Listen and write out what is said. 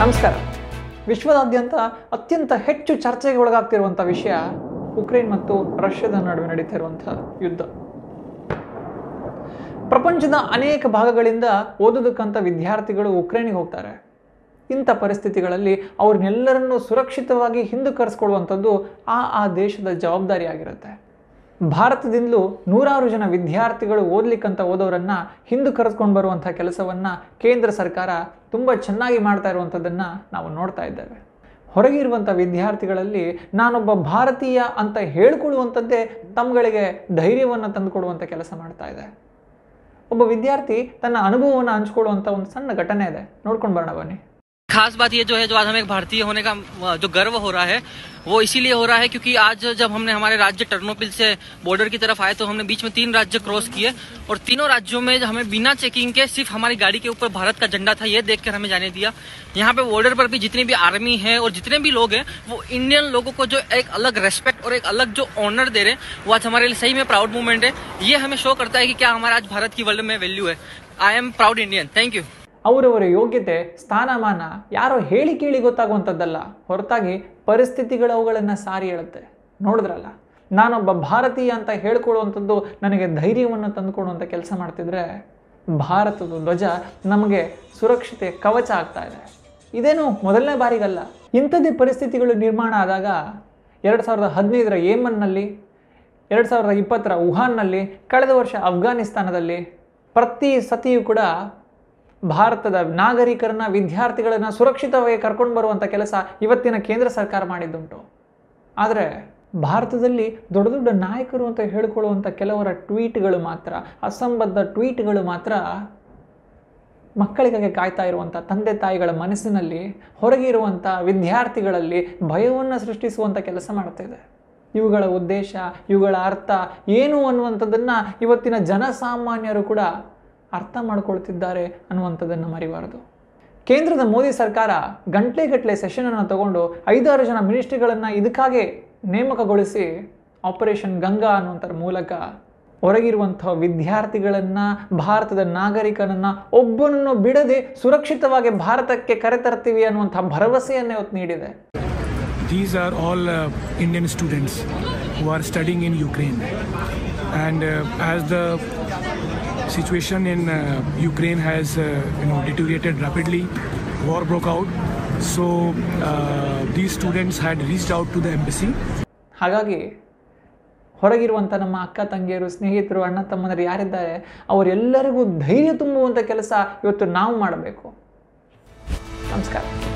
ನಮಸ್ಕಾರ ವಿಶ್ವದಾದ್ಯಂತ ಅತ್ಯಂತ ಹೆಚ್ಚು ಚರ್ಚೆಗೆ ಒಳಗಾಗ್ತಿರುವಂಥ ವಿಷಯ ಉಕ್ರೇನ್ ಮತ್ತು ರಷ್ಯಾದ ನಡುವೆ ನಡೀತಿರುವಂಥ ಯುದ್ಧ ಪ್ರಪಂಚದ ಅನೇಕ ಭಾಗಗಳಿಂದ ಓದೋದಕ್ಕಂಥ ವಿದ್ಯಾರ್ಥಿಗಳು ಉಕ್ರೇನಿಗೆ ಹೋಗ್ತಾರೆ ಇಂಥ ಪರಿಸ್ಥಿತಿಗಳಲ್ಲಿ ಅವ್ರನ್ನೆಲ್ಲರನ್ನೂ ಸುರಕ್ಷಿತವಾಗಿ ಹಿಂದೆ ಕರೆಸ್ಕೊಳ್ಳುವಂಥದ್ದು ಆ ಆ ದೇಶದ ಜವಾಬ್ದಾರಿಯಾಗಿರುತ್ತೆ ಭಾರತದಿಂದಲೂ ನೂರಾರು ಜನ ವಿದ್ಯಾರ್ಥಿಗಳು ಓದ್ಲಿಕ್ಕಂತ ಓದೋರನ್ನ ಹಿಂದೆ ಕರೆಸ್ಕೊಂಡು ಬರುವಂಥ ಕೆಲಸವನ್ನು ಕೇಂದ್ರ ಸರ್ಕಾರ ತುಂಬ ಚೆನ್ನಾಗಿ ಮಾಡ್ತಾ ಇರುವಂಥದ್ದನ್ನು ನಾವು ನೋಡ್ತಾ ಇದ್ದೇವೆ ಹೊರಗಿರುವಂಥ ವಿದ್ಯಾರ್ಥಿಗಳಲ್ಲಿ ನಾನೊಬ್ಬ ಭಾರತೀಯ ಅಂತ ಹೇಳ್ಕೊಳ್ಳುವಂಥದ್ದೇ ತಮ್ಮಗಳಿಗೆ ಧೈರ್ಯವನ್ನು ತಂದುಕೊಡುವಂಥ ಕೆಲಸ ಮಾಡ್ತಾ ಇದೆ ಒಬ್ಬ ವಿದ್ಯಾರ್ಥಿ ತನ್ನ ಅನುಭವವನ್ನು ಹಂಚ್ಕೊಳ್ಳುವಂಥ ಒಂದು ಸಣ್ಣ ಘಟನೆ ಇದೆ ನೋಡ್ಕೊಂಡು ಬರೋಣ ಬನ್ನಿ खास बात ये जो है जो आज हमें एक भारतीय होने का अ, जो गर्व हो रहा है वो इसीलिए हो रहा है क्योंकि आज जब हमने हमारे राज्य टर्नोपिल से बॉर्डर की तरफ आए तो हमने बीच में तीन राज्य क्रॉस किए और तीनों राज्यों में हमें बिना चेकिंग के सिर्फ हमारी गाड़ी के ऊपर भारत का झंडा था ये देखकर हमें जाने दिया यहाँ पे बॉर्डर पर भी जितनी भी आर्मी है और जितने भी लोग हैं वो इंडियन लोगों को जो एक अलग रेस्पेक्ट और एक अलग जो ऑनर दे रहे हैं वो आज हमारे लिए सही में प्राउड मूवमेंट है ये हमें शो करता है कि क्या हमारा आज भारत की वर्ल्ड में वैल्यू है I am proud Indian thank you ಅವರವರ ಯೋಗ್ಯತೆ ಸ್ಥಾನಮಾನ ಯಾರೋ ಹೇಳಿ ಕೇಳಿ ಗೊತ್ತಾಗುವಂಥದ್ದಲ್ಲ ಹೊರತಾಗಿ ಪರಿಸ್ಥಿತಿಗಳು ಅವುಗಳನ್ನು ಸಾರಿ ಹೇಳುತ್ತೆ ನೋಡಿದ್ರಲ್ಲ ನಾನೊಬ್ಬ ಭಾರತೀಯ ಅಂತ ಹೇಳ್ಕೊಳ್ಳುವಂಥದ್ದು ನನಗೆ ಧೈರ್ಯವನ್ನು ತಂದುಕೊಡುವಂಥ ಕೆಲಸ ಮಾಡ್ತಿದ್ರೆ ಭಾರತದ ಧ್ವಜ ನಮಗೆ ಸುರಕ್ಷತೆ ಕವಚ ಆಗ್ತಾ ಇದೆ ಇದೇನು ಮೊದಲನೇ ಬಾರಿಗಲ್ಲ ಇಂಥದ್ದೇ ಪರಿಸ್ಥಿತಿಗಳು ನಿರ್ಮಾಣ ಆದಾಗ ಎರಡು ಸಾವಿರದ ಹದಿನೈದರ ಯೇಮನ್ನಲ್ಲಿ ಎರಡು ಸಾವಿರದ ಇಪ್ಪತ್ತರ ವುಹಾನ್ನಲ್ಲಿ ಕಳೆದ ವರ್ಷ ಅಫ್ಘಾನಿಸ್ತಾನದಲ್ಲಿ ಪ್ರತಿ ಸತಿಯೂ ಕೂಡ ಭಾರತದ ನಾಗರಿಕರನ್ನ ವಿದ್ಯಾರ್ಥಿಗಳನ್ನ ಸುರಕ್ಷಿತವಾಗಿ ಕರ್ಕೊಂಡು ಬರುವಂಥ ಕೆಲಸ ಇವತ್ತಿನ ಕೇಂದ್ರ ಸರ್ಕಾರ ಮಾಡಿದ್ದುಂಟು ಆದರೆ ಭಾರತದಲ್ಲಿ ದೊಡ್ಡ ದೊಡ್ಡ ನಾಯಕರು ಅಂತ ಹೇಳ್ಕೊಳ್ಳುವಂಥ ಕೆಲವರ ಟ್ವೀಟ್ಗಳು ಮಾತ್ರ ಅಸಂಬದ್ಧ ಟ್ವೀಟ್ಗಳು ಮಾತ್ರ ಮಕ್ಕಳಿಗಾಗಿ ಕಾಯ್ತಾ ಇರುವಂಥ ತಂದೆ ತಾಯಿಗಳ ಮನಸ್ಸಿನಲ್ಲಿ ಹೊರಗಿರುವಂಥ ವಿದ್ಯಾರ್ಥಿಗಳಲ್ಲಿ ಭಯವನ್ನು ಸೃಷ್ಟಿಸುವಂಥ ಕೆಲಸ ಮಾಡ್ತಿದೆ ಇವುಗಳ ಉದ್ದೇಶ ಇವುಗಳ ಅರ್ಥ ಏನು ಅನ್ನುವಂಥದ್ದನ್ನು ಇವತ್ತಿನ ಜನಸಾಮಾನ್ಯರು ಕೂಡ ಅರ್ಥ ಮಾಡ್ಕೊಳ್ತಿದ್ದಾರೆ ಅನ್ನುವಂಥದ್ದನ್ನು ಮರಿಬಾರದು ಕೇಂದ್ರದ ಮೋದಿ ಸರ್ಕಾರ ಗಂಟೆಗಟ್ಟಲೆ ಸೆಷನನ್ನು ತಗೊಂಡು ಐದಾರು ಜನ ಮಿನಿಸ್ಟ್ರಿಗಳನ್ನು ಇದಕ್ಕಾಗಿ ನೇಮಕಗೊಳಿಸಿ ಆಪರೇಷನ್ ಗಂಗಾ ಅನ್ನುವಂಥರ ಮೂಲಕ ಹೊರಗಿರುವಂಥ ವಿದ್ಯಾರ್ಥಿಗಳನ್ನು ಭಾರತದ ನಾಗರಿಕನನ್ನು ಒಬ್ಬನನ್ನು ಬಿಡದೆ ಸುರಕ್ಷಿತವಾಗಿ ಭಾರತಕ್ಕೆ ಕರೆತರ್ತೀವಿ ಅನ್ನುವಂಥ ಭರವಸೆಯನ್ನು ಇವತ್ತು ನೀಡಿದೆ These are all uh, Indian students who are studying in Ukraine. And uh, as the situation in uh, Ukraine has uh, you know deteriorated rapidly, war broke out. So uh, these students had reached out to the embassy ಹಾಗಾಗಿ ಹೊರಗಿರುವಂಥ ನಮ್ಮ ಅಕ್ಕ ತಂಗಿಯರು ಸ್ನೇಹಿತರು ಅಣ್ಣ ತಮ್ಮಂದರು ಯಾರಿದ್ದಾರೆ ಅವರೆಲ್ಲರಿಗೂ ಧೈರ್ಯ ತುಂಬುವಂಥ ಕೆಲಸ ಇವತ್ತು ನಾವು ಮಾಡಬೇಕು ನಮಸ್ಕಾರ